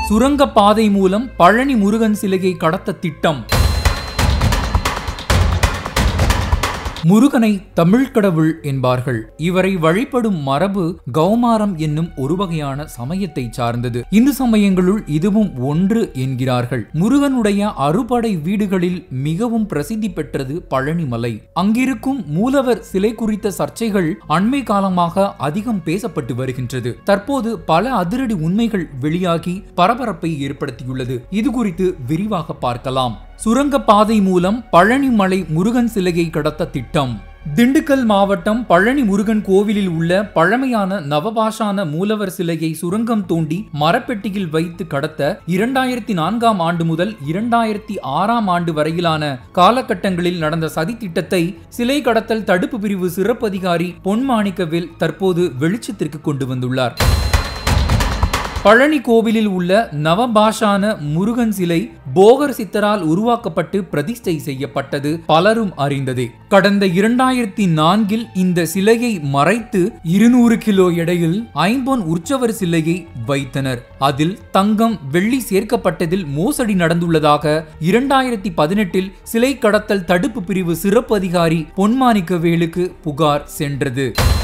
சுரங்க பாதை மூலம் பழனி முருகன் சிலையை கடத்த திட்டம் முருகனை தமிழ் கடவுள் என்பார்கள் இவரை வழிபடும் மரபு கௌமாரம் என்னும் ஒரு வகையான சமயத்தை சார்ந்தது இந்து சமயங்களுள் இதுவும் ஒன்று என்கிறார்கள் முருகனுடைய அறுபடை வீடுகளில் மிகவும் பிரசித்தி பெற்றது பழனிமலை அங்கிருக்கும் மூலவர் சிலை குறித்த சர்ச்சைகள் அண்மை காலமாக அதிகம் பேசப்பட்டு வருகின்றது தற்போது பல அதிரடி உண்மைகள் வெளியாகி பரபரப்பை ஏற்படுத்தியுள்ளது இது குறித்து விரிவாக பார்க்கலாம் சுரங்க பாதை மூலம் பழனிமலை முருகன் சிலையை கடத்த திட்டம் திண்டுக்கல் மாவட்டம் பழனி முருகன் கோவிலில் உள்ள பழமையான நவபாஷான மூலவர் சிலையை சுரங்கம் தோண்டி மரப்பெட்டியில் வைத்து கடத்த இரண்டாயிரத்தி நான்காம் ஆண்டு முதல் இரண்டாயிரத்தி ஆறாம் ஆண்டு வரையிலான காலகட்டங்களில் நடந்த சதி திட்டத்தை சிலை கடத்தல் தடுப்பு பிரிவு சிறப்பு அதிகாரி பொன்மாணிக்கவேல் தற்போது வெளிச்சத்திற்கு கொண்டு வந்துள்ளார் பழனி கோவிலில் உள்ள நவபாஷான முருகன் சிலை போகர் சித்தரால் உருவாக்கப்பட்டு பிரதிஷ்டை செய்யப்பட்டது பலரும் அறிந்ததே கடந்த இரண்டாயிரத்தி நான்கில் இந்த சிலையை மறைத்து இருநூறு கிலோ எடையில் ஐம்பொன் உற்சவர் சிலையை வைத்தனர் அதில் தங்கம் வெள்ளி சேர்க்கப்பட்டதில் மோசடி நடந்துள்ளதாக இரண்டாயிரத்தி பதினெட்டில் சிலை கடத்தல் தடுப்பு பிரிவு சிறப்பு அதிகாரி பொன்மாணிக்கவேலுக்கு புகார் சென்றது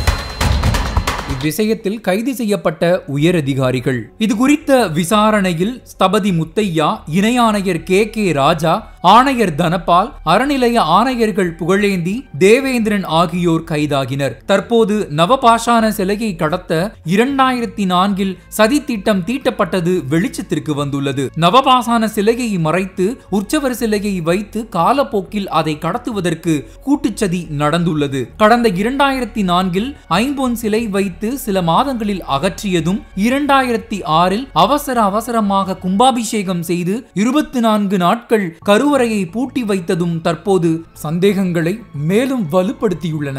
இவ்விஷயத்தில் கைது செய்யப்பட்ட உயரதிகாரிகள் இது குறித்த விசாரணையில் ஸ்தபதி முத்தையா இணை ஆணையர் கே கே ராஜா ஆணையர் தனபால் அறநிலைய ஆணையர்கள் புகழேந்தி தேவேந்திரன் ஆகியோர் கைதாகினர் தற்போது நவபாஷான சிலையை கடத்த இரண்டாயிரத்தி நான்கில் சதி திட்டம் தீட்டப்பட்டது வெளிச்சத்திற்கு வந்துள்ளது நவபாசான சிலையை மறைத்து உற்சவர் சிலையை வைத்து காலப்போக்கில் அதை கடத்துவதற்கு கூட்டுச்சதி நடந்துள்ளது கடந்த இரண்டாயிரத்தி நான்கில் ஐம்பொன் சிலை வைத்து சில மாதங்களில் அகற்றியதும் இரண்டாயிரத்தி ஆறில் அவசர அவசரமாக கும்பாபிஷேகம் செய்து இருபத்தி நான்கு நாட்கள் கருவறையை பூட்டி வைத்ததும் தற்போது சந்தேகங்களை மேலும் வலுப்படுத்தியுள்ளன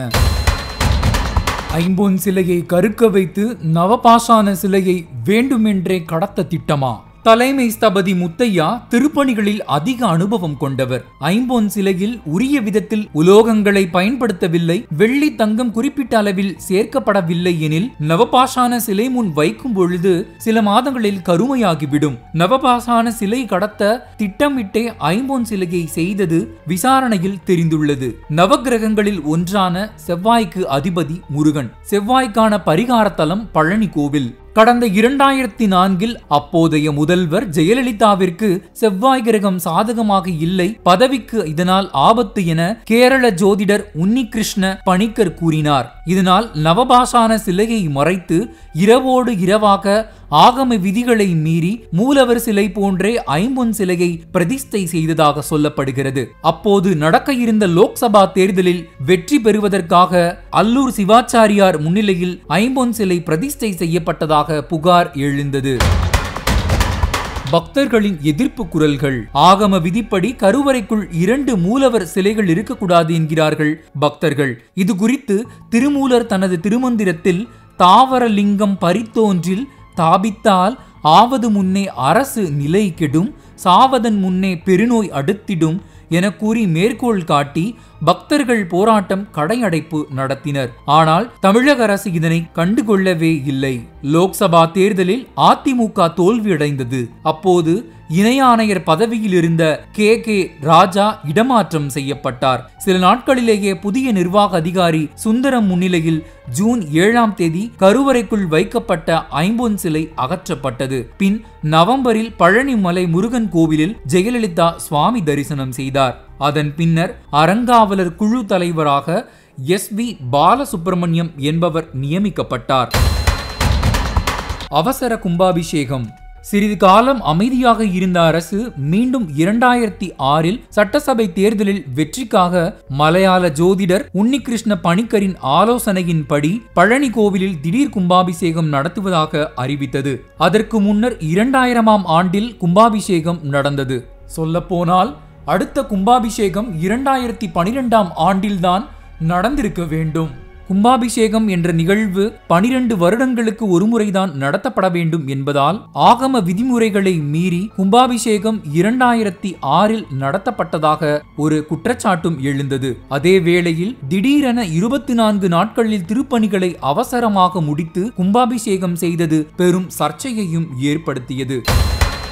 ஐம்பொன் சிலையை கருக்க வைத்து நவபாஷான சிலையை வேண்டுமென்றே கடத்த திட்டமா தலைமை ஸ்தபதி முத்தையா திருப்பணிகளில் அதிக அனுபவம் கொண்டவர் ஐம்பொன் சிலையில் உரிய விதத்தில் உலோகங்களை பயன்படுத்தவில்லை வெள்ளி தங்கம் குறிப்பிட்ட அளவில் சேர்க்கப்படவில்லை எனில் நவபாஷான சிலை முன் வைக்கும் பொழுது சில மாதங்களில் கருமையாகிவிடும் நவபாஷான சிலை கடத்த திட்டமிட்டே ஐம்பொன் சிலையை செய்தது விசாரணையில் தெரிந்துள்ளது நவகிரகங்களில் ஒன்றான செவ்வாய்க்கு அதிபதி முருகன் செவ்வாய்க்கான பரிகார தலம் பழனி கோவில் கடந்த இரண்டாயிரத்தி நான்கில் அப்போதைய முதல்வர் ஜெயலலிதாவிற்கு செவ்வாய் கிரகம் சாதகமாக இல்லை பதவிக்கு இதனால் ஆபத்து என கேரள ஜோதிடர் உன்னிகிருஷ்ண பணிக்கர் கூறினார் இதனால் நவபாஷான சிலையை மறைத்து இரவோடு இரவாக ஆகம விதிகளை மீறி மூலவர் சிலை போன்றே ஐம்பொன் சிலையை பிரதிஷ்டை செய்ததாக சொல்லப்படுகிறது அப்போது நடக்க இருந்த லோக்சபா தேர்தலில் வெற்றி பெறுவதற்காக அல்லூர் சிவாச்சாரியார் முன்னிலையில் ஐம்பொன் சிலை பிரதிஷ்டை செய்யப்பட்டதாக புகார் எழுந்தது பக்தர்களின் எதிர்ப்பு குரல்கள் ஆகம விதிப்படி கருவறைக்குள் இரண்டு மூலவர் சிலைகள் இருக்கக்கூடாது என்கிறார்கள் பக்தர்கள் இது குறித்து திருமூலர் தனது திருமந்திரத்தில் தாவரலிங்கம் பரித்தோன்றில் தாபித்தால் ஆவது முன்னே அரசு நிலை கெடும் சாவதன் முன்னே பெருநோய் அடுத்திடும் என கூறி மேற்கோள் காட்டி பக்தர்கள் போராட்டம் கடையடைப்பு நடத்தினர் ஆனால் தமிழக அரசு இதனை கண்டுகொள்ளவே இல்லை லோக்சபா தேர்தலில் அதிமுக தோல்வியடைந்தது அப்போது இணை ஆணையர் பதவியில் இருந்த கே கே ராஜா இடமாற்றம் செய்யப்பட்டார் சில நாட்களிலேயே புதிய நிர்வாக அதிகாரி சுந்தரம் முன்னிலையில் ஜூன் ஏழாம் தேதி கருவறைக்குள் வைக்கப்பட்ட ஐம்பொன் சிலை அகற்றப்பட்டது பின் நவம்பரில் பழனிமலை முருகன் கோவிலில் ஜெயலலிதா சுவாமி தரிசனம் செய்தார் அதன் பின்னர் அறங்காவலர் குழு தலைவராக எஸ் வி பாலசுப்பிரமணியம் என்பவர் நியமிக்கப்பட்டார் அவசர கும்பாபிஷேகம் சிறிது காலம் அமைதியாக இருந்த அரசு மீண்டும் இரண்டாயிரத்தி ஆறில் சட்டசபை தேர்தலில் வெற்றிக்காக மலையாள ஜோதிடர் உன்னிகிருஷ்ண பணிக்கரின் ஆலோசனையின்படி பழனி கோவிலில் திடீர் கும்பாபிஷேகம் நடத்துவதாக அறிவித்தது அதற்கு முன்னர் இரண்டாயிரமாம் ஆண்டில் கும்பாபிஷேகம் நடந்தது சொல்லப்போனால் அடுத்த கும்பாபிஷேகம் இரண்டாயிரத்தி பனிரெண்டாம் ஆண்டில்தான் நடந்திருக்க வேண்டும் கும்பாபிஷேகம் என்ற நிகழ்வு பனிரெண்டு வருடங்களுக்கு ஒருமுறைதான் நடத்தப்பட வேண்டும் என்பதால் ஆகம விதிமுறைகளை மீறி கும்பாபிஷேகம் இரண்டாயிரத்தி ஆறில் நடத்தப்பட்டதாக ஒரு குற்றச்சாட்டும் எழுந்தது அதே வேளையில் திடீரென இருபத்தி நான்கு நாட்களில் திருப்பணிகளை அவசரமாக முடித்து கும்பாபிஷேகம் செய்தது பெரும் சர்ச்சையையும் ஏற்படுத்தியது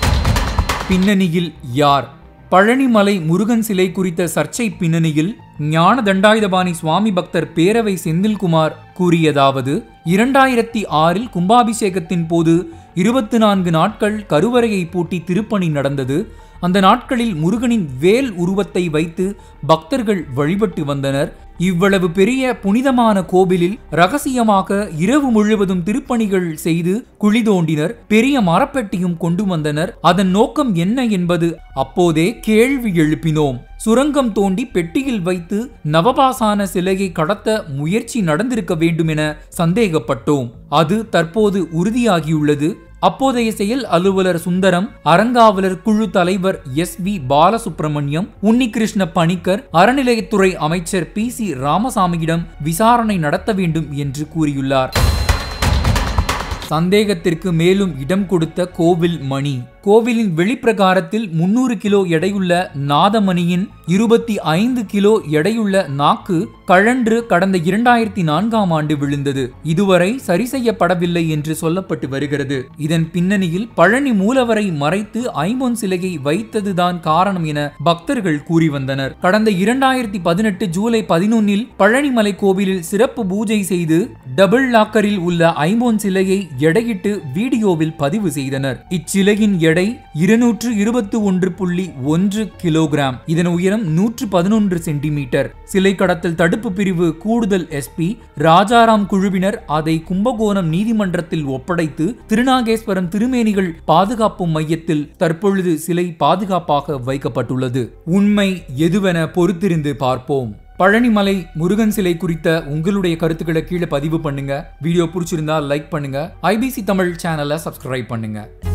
பின்னணியில் யார் பழனிமலை முருகன் சிலை குறித்த சர்ச்சை பின்னணியில் ஞான தண்டாயுதபாணி சுவாமி பக்தர் பேரவை செந்தில்குமார் கூறியதாவது இரண்டாயிரத்தி ஆறில் கும்பாபிஷேகத்தின் போது இருபத்தி நான்கு நாட்கள் கருவறையை பூட்டி திருப்பணி நடந்தது அந்த நாட்களில் முருகனின் வேல் உருவத்தை வைத்து பக்தர்கள் வழிபட்டு வந்தனர் இவ்வளவு பெரிய புனிதமான கோவிலில் ரகசியமாக இரவு முழுவதும் திருப்பணிகள் செய்து குழி தோண்டினர் பெரிய மரப்பெட்டியும் கொண்டு வந்தனர் அதன் நோக்கம் என்ன என்பது அப்போதே கேள்வி எழுப்பினோம் சுரங்கம் தோண்டி பெட்டியில் வைத்து நவபாசான சிலையை கடத்த முயற்சி நடந்திருக்க வேண்டும் என சந்தேகப்பட்டோம் அது தற்போது உறுதியாகியுள்ளது அப்போதைய செயல் அலுவலர் சுந்தரம் அறங்காவலர் குழு தலைவர் எஸ் வி பாலசுப்ரமணியம் உன்னிகிருஷ்ண பணிக்கர் அறநிலையத்துறை அமைச்சர் பி சி ராமசாமியிடம் விசாரணை நடத்த வேண்டும் என்று கூறியுள்ளார் சந்தேகத்திற்கு மேலும் இடம் கொடுத்த கோவில் மணி கோவிலின் வெளிப்பிரகாரத்தில் முன்னூறு கிலோ எடையுள்ள நாதமணியின் இருபத்தி ஐந்து கிலோ எடையுள்ள நாக்கு கழன்று கடந்த இரண்டாயிரத்தி நான்காம் ஆண்டு விழுந்தது இதுவரை சரி செய்யப்படவில்லை என்று சொல்லப்பட்டு வருகிறது இதன் பின்னணியில் பழனி மூலவரை மறைத்து ஐம்பொன் சிலையை வைத்ததுதான் காரணம் என பக்தர்கள் கூறி வந்தனர் கடந்த இரண்டாயிரத்தி பதினெட்டு ஜூலை பதினொன்னில் பழனிமலை கோவிலில் சிறப்பு பூஜை செய்து டபுள் லாக்கரில் உள்ள ஐம்பொன் சிலையை எடையிட்டு வீடியோவில் பதிவு செய்தனர் இச்சிலையின் எடை இருநூற்று இருபத்தி ஒன்று புள்ளி ஒன்று கிலோகிராம் இதன் உயரம் நூற்று பதினொன்று சென்டிமீட்டர் சிலை கடத்தல் தடுப்பு பிரிவு கூடுதல் எஸ்பி ராஜாராம் குழுவினர் அதை கும்பகோணம் நீதிமன்றத்தில் ஒப்படைத்து திருநாகேஸ்வரம் திருமேனிகள் பாதுகாப்பு மையத்தில் தற்பொழுது சிலை பாதுகாப்பாக வைக்கப்பட்டுள்ளது உண்மை எதுவென பொறுத்திருந்து பார்ப்போம் பழனிமலை முருகன் சிலை குறித்த உங்களுடைய கருத்துக்களை கீழே பதிவு பண்ணுங்க வீடியோ பிடிச்சிருந்தா லைக் பண்ணுங்க ஐபிசி தமிழ் சேனலை சப்ஸ்கிரைப் பண்ணுங்க